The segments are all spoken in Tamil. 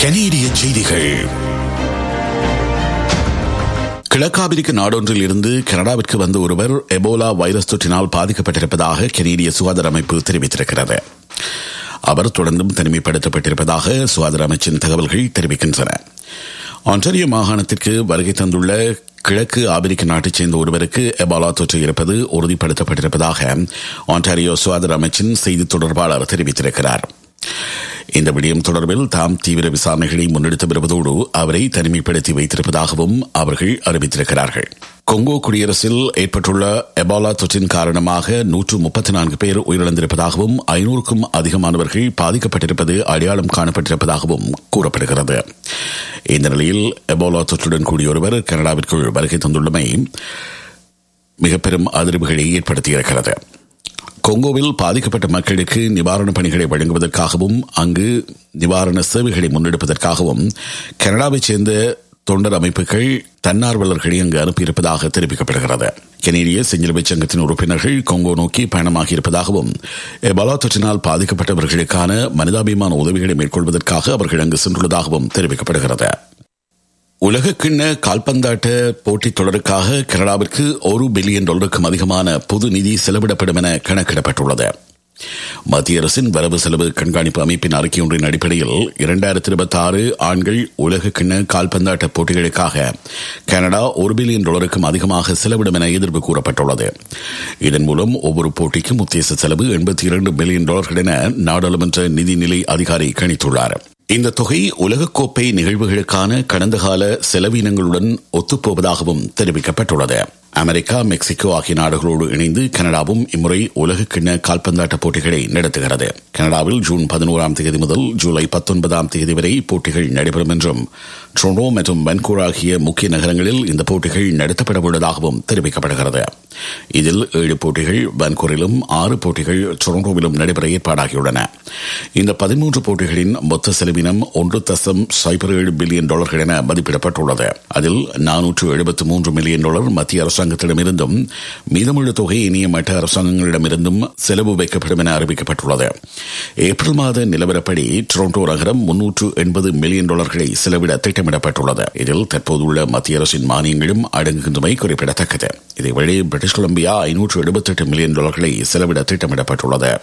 கனேடிய செய்திகள் கிழக்காபிரிக்க நாடொன்றில் இருந்து கனடாவிற்கு வந்த ஒருவர் எபோலா வைரஸ் தொற்றினால் பாதிக்கப்பட்டிருப்பதாக கனேடிய சுகாதார அமைப்பு தெரிவித்திருக்கிறது அவர் தொடர்ந்தும் தனிமைப்படுத்தப்பட்டிருப்பதாக சுகாதார அமைச்சின் தகவல்கள் தெரிவிக்கின்றன ஆன்டாரியோ மாகாணத்திற்கு வருகை தந்துள்ள கிழக்கு ஆப்பிரிக்க நாட்டைச் சேர்ந்த ஒருவருக்கு எபாலா தொற்று இருப்பது உறுதிப்படுத்தப்பட்டிருப்பதாக ஆன்டாரியோ சுகாதார அமைச்சின் செய்தி தொடர்பாளர் தெரிவித்திருக்கிறார் இந்த விடயம் தொடர்பில் தாம் தீவிர விசாரணைகளை முன்னெடுத்து வருவதோடு அவரை தனிமைப்படுத்தி வைத்திருப்பதாகவும் அவர்கள் அறிவித்திருக்கிறார்கள் கொங்கோ குடியரசில் ஏற்பட்டுள்ள எபாலா தொற்றின் காரணமாக நூற்று முப்பத்தி நான்கு பேர் உயிரிழந்திருப்பதாகவும் ஐநூறுக்கும் அதிகமானவர்கள் பாதிக்கப்பட்டிருப்பது அடையாளம் காணப்பட்டிருப்பதாகவும் கூறப்படுகிறது இந்த நிலையில் எபோலா தொற்றுடன் கூடிய ஒருவர் கனடாவிற்குள் வருகை தந்துள்ளமை மிக பெரும் அதிர்வுகளை ஏற்படுத்தியிருக்கிறது கொங்கோவில் பாதிக்கப்பட்ட மக்களுக்கு நிவாரணப் பணிகளை வழங்குவதற்காகவும் அங்கு நிவாரண சேவைகளை முன்னெடுப்பதற்காகவும் கனடாவைச் சேர்ந்த தொண்டர் அமைப்புகள் தன்னார்வலர்களை அங்கு அனுப்பியிருப்பதாக தெரிவிக்கப்படுகிறது கனேடிய செஞ்சிலுவை சங்கத்தின் உறுப்பினர்கள் கொங்கோ நோக்கி பயணமாகியிருப்பதாகவும் எபாலா தொற்றினால் பாதிக்கப்பட்டவர்களுக்கான மனிதாபிமான உதவிகளை மேற்கொள்வதற்காக அவர்கள் அங்கு சென்றுள்ளதாகவும் தெரிவிக்கப்படுகிறது உலக கிண்ண கால்பந்தாட்ட போட்டித் தொடருக்காக கனடாவிற்கு ஒரு பில்லியன் டாலருக்கும் அதிகமான பொது நிதி செலவிடப்படும் என கணக்கிடப்பட்டுள்ளது மத்திய அரசின் வரவு செலவு கண்காணிப்பு அமைப்பின் அறிக்கை ஒன்றின் அடிப்படையில் இரண்டாயிரத்தி இருபத்தி ஆறு ஆண்கள் உலக கிண்ண கால்பந்தாட்ட போட்டிகளுக்காக கனடா ஒரு பில்லியன் டாலருக்கும் அதிகமாக செலவிடும் என எதிர்ப்பு கூறப்பட்டுள்ளது இதன் மூலம் ஒவ்வொரு போட்டிக்கும் உத்தேச செலவு எண்பத்தி இரண்டு பில்லியன் டாலர்கள் என நாடாளுமன்ற நிதிநிலை அதிகாரி கணித்துள்ளார் இந்த தொகை உலகக்கோப்பை நிகழ்வுகளுக்கான கடந்த கால செலவினங்களுடன் ஒத்துப்போவதாகவும் தெரிவிக்கப்பட்டுள்ளது அமெரிக்கா மெக்சிகோ ஆகிய நாடுகளோடு இணைந்து கனடாவும் இம்முறை உலக கிண்ண கால்பந்தாட்ட போட்டிகளை நடத்துகிறது கனடாவில் ஜூன் பதினோராம் தேதி முதல் ஜூலை பத்தொன்பதாம் தேதி வரை போட்டிகள் நடைபெறும் என்றும் டொரண்டோ மற்றும் வென்கூர் ஆகிய முக்கிய நகரங்களில் இந்த போட்டிகள் நடத்தப்பட உள்ளதாகவும் தெரிவிக்கப்படுகிறது இதில் ஏழு போட்டிகள் வென்கூரிலும் ஆறு போட்டிகள் டொரண்டோவிலும் நடைபெற ஏற்பாடாகியுள்ளன இந்த பதிமூன்று போட்டிகளின் மொத்த செலவினம் ஒன்று தசம் சைபர் ஏழு பில்லியன் டாலர்கள் என மதிப்பிடப்பட்டுள்ளது அதில் நானூற்று எழுபத்து மூன்று மில்லியன் டாலர் மத்திய அரசாங்கத்திடமிருந்தும் மீதமுள்ள தொகை இனிய மற்ற அரசாங்கங்களிடமிருந்தும் செலவு வைக்கப்படும் என அறிவிக்கப்பட்டுள்ளது ஏப்ரல் மாத நிலவரப்படி டொரண்டோ நகரம் முன்னூற்று எண்பது மில்லியன் டாலர்களை செலவிட திட்டமிடப்பட்டுள்ளது இதில் தற்போதுள்ள மத்திய அரசின் மானியங்களும் அடங்குகின்றமை குறிப்பிடத்தக்கது இதேவேளை பிரிட்டிஷ் கொலம்பியா ஐநூற்று எழுபத்தெட்டு மில்லியன் டாலர்களை செலவிட திட்டமிடப்பட்டுள்ளது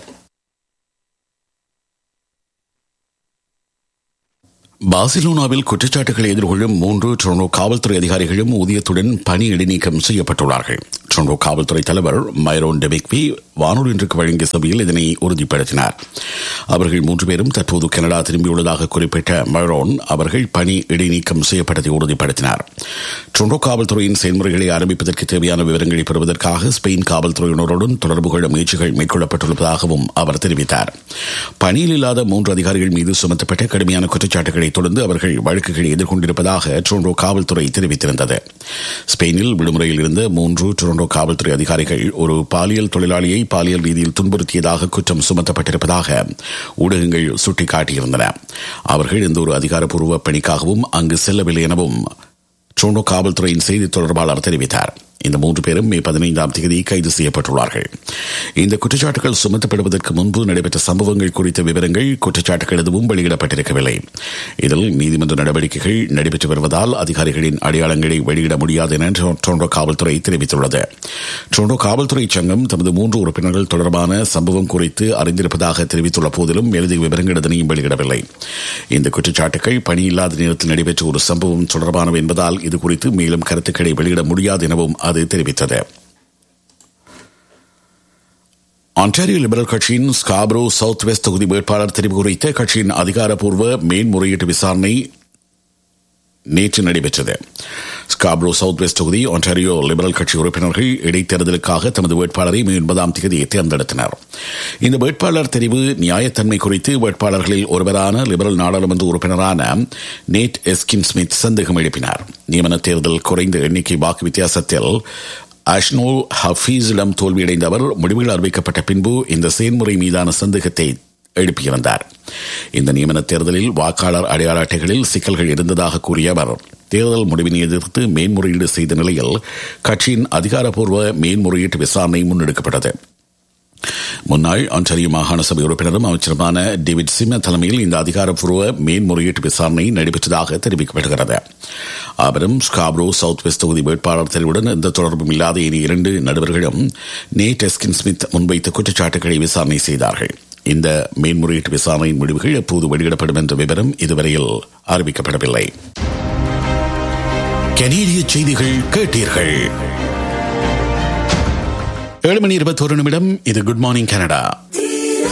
பார்சிலோனாவில் குற்றச்சாட்டுகளை எதிர்கொள்ளும் மூன்று டொரண்டோ காவல்துறை அதிகாரிகளும் ஊதியத்துடன் பணி இடைநீக்கம் செய்யப்பட்டுள்ளார்கள் டொரண்டோ காவல்துறை தலைவர் மைரோன் டெபிக்வி வானொலி இன்றுக்கு வழங்கிய சபையில் இதனை உறுதிப்படுத்தினார் அவர்கள் மூன்று பேரும் தற்போது கனடா திரும்பியுள்ளதாக குறிப்பிட்ட மைரோன் அவர்கள் பணி இடைநீக்கம் செய்யப்பட்டதை உறுதிப்படுத்தினார் டொரண்டோ காவல்துறையின் செயல்முறைகளை ஆரம்பிப்பதற்கு தேவையான விவரங்களை பெறுவதற்காக ஸ்பெயின் காவல்துறையினருடன் தொடர்பு கொள்ள முயற்சிகள் மேற்கொள்ளப்பட்டுள்ளதாகவும் அவர் தெரிவித்தார் பணியில் இல்லாத மூன்று அதிகாரிகள் மீது சுமத்தப்பட்ட கடுமையான குற்றச்சாட்டுகளை தொடர்ந்து அவர்கள் வழக்குகளை எதிர்கொண்டிருப்பதாக டொரண்டோ காவல்துறை தெரிவித்திருந்தது ஸ்பெயினில் விடுமுறையில் இருந்த மூன்று டொரண்டோ காவல்துறை அதிகாரிகள் ஒரு பாலியல் தொழிலாளியை பாலியல் ரீதியில் துன்புறுத்தியதாக குற்றம் சுமத்தப்பட்டிருப்பதாக ஊடகங்கள் சுட்டிக்காட்டியிருந்தன அவர்கள் எந்த ஒரு அதிகாரப்பூர்வ பணிக்காகவும் அங்கு செல்லவில்லை எனவும் டொரண்டோ காவல்துறையின் செய்தி தொடர்பாளர் தெரிவித்தார் இந்த மூன்று பேரும் மே பதினைந்தாம் தேதி கைது செய்யப்பட்டுள்ளார்கள் இந்த குற்றச்சாட்டுகள் சுமத்தப்படுவதற்கு முன்பு நடைபெற்ற சம்பவங்கள் குறித்த விவரங்கள் குற்றச்சாட்டுகள் எதுவும் வெளியிடப்பட்டிருக்கவில்லை இதில் நீதிமன்ற நடவடிக்கைகள் நடைபெற்று வருவதால் அதிகாரிகளின் அடையாளங்களை வெளியிட முடியாது என டொரண்டோ காவல்துறை தெரிவித்துள்ளது டொரண்டோ காவல்துறை சங்கம் தமது மூன்று உறுப்பினர்கள் தொடர்பான சம்பவம் குறித்து அறிந்திருப்பதாக தெரிவித்துள்ள போதிலும் மேலதிக விவரங்கள் எதனையும் வெளியிடவில்லை இந்த குற்றச்சாட்டுகள் பணியில்லாத நேரத்தில் நடைபெற்ற ஒரு சம்பவம் தொடர்பானவை என்பதால் இதுகுறித்து மேலும் கருத்துக்களை வெளியிட முடியாது எனவும் அது தெரிவித்தது ஆன்டாரியோ லிபரல் கட்சியின் ஸ்காப்ரோ சவுத் வெஸ்ட் தொகுதி வேட்பாளர் தெரிவு குறித்த கட்சியின் அதிகாரப்பூர்வ மேன்முறையீட்டு விசாரணை நேற்று நடைபெற்றது ஸ்காப்ரோ சவுத் வெஸ்ட் தொகுதி ஒன்டாரியோ லிபரல் கட்சி உறுப்பினர்கள் இடைத்தேர்தலுக்காக தமது வேட்பாளரை மே ஒன்பதாம் தேதியை தேர்ந்தெடுத்தனர் இந்த வேட்பாளர் தெரிவு நியாயத்தன்மை குறித்து வேட்பாளர்களில் ஒருவரான லிபரல் நாடாளுமன்ற உறுப்பினரான நேட் எஸ்கின் ஸ்மித் சந்தேகம் எழுப்பினார் நியமன தேர்தல் குறைந்த எண்ணிக்கை வாக்கு வித்தியாசத்தில் அஷ்னோ ஹஃபீஸிடம் தோல்வியடைந்த அவர் முடிவுகள் அறிவிக்கப்பட்ட பின்பு இந்த செயல்முறை மீதான சந்தேகத்தை எழுப்பியிருந்தார் இந்த நியமன தேர்தலில் வாக்காளர் அடையாள அட்டைகளில் சிக்கல்கள் இருந்ததாக கூறிய அவர் தேர்தல் முடிவினை எதிர்த்து மேன்முறையீடு செய்த நிலையில் கட்சியின் அதிகாரப்பூர்வ மேன்முறையீட்டு விசாரணை முன்னெடுக்கப்பட்டது முன்னாள் ஆன்டாரியோ மாகாண சபை உறுப்பினரும் அமைச்சருமான டேவிட் சிம்ம தலைமையில் இந்த அதிகாரப்பூர்வ மேன்முறையீட்டு விசாரணை நடைபெற்றதாக தெரிவிக்கப்படுகிறது அவரும் ஸ்காப்ரோ சவுத் வெஸ்ட் தொகுதி வேட்பாளர் தெரிவுடன் எந்த தொடர்பும் இல்லாத இனி இரண்டு நடுவர்களும் நேட் எஸ்கின் ஸ்மித் முன்வைத்த குற்றச்சாட்டுகளை விசாரணை செய்தார்கள் இந்த மேன்முறையீட்டு விசாரணையின் முடிவுகள் எப்போது வெளியிடப்படும் என்ற விவரம் இதுவரையில் அறிவிக்கப்படவில்லை கனேடிய செய்திகள் கேட்டீர்கள் ஏழு மணி இருபத்தோரு நிமிடம் இது குட் மார்னிங் கனடா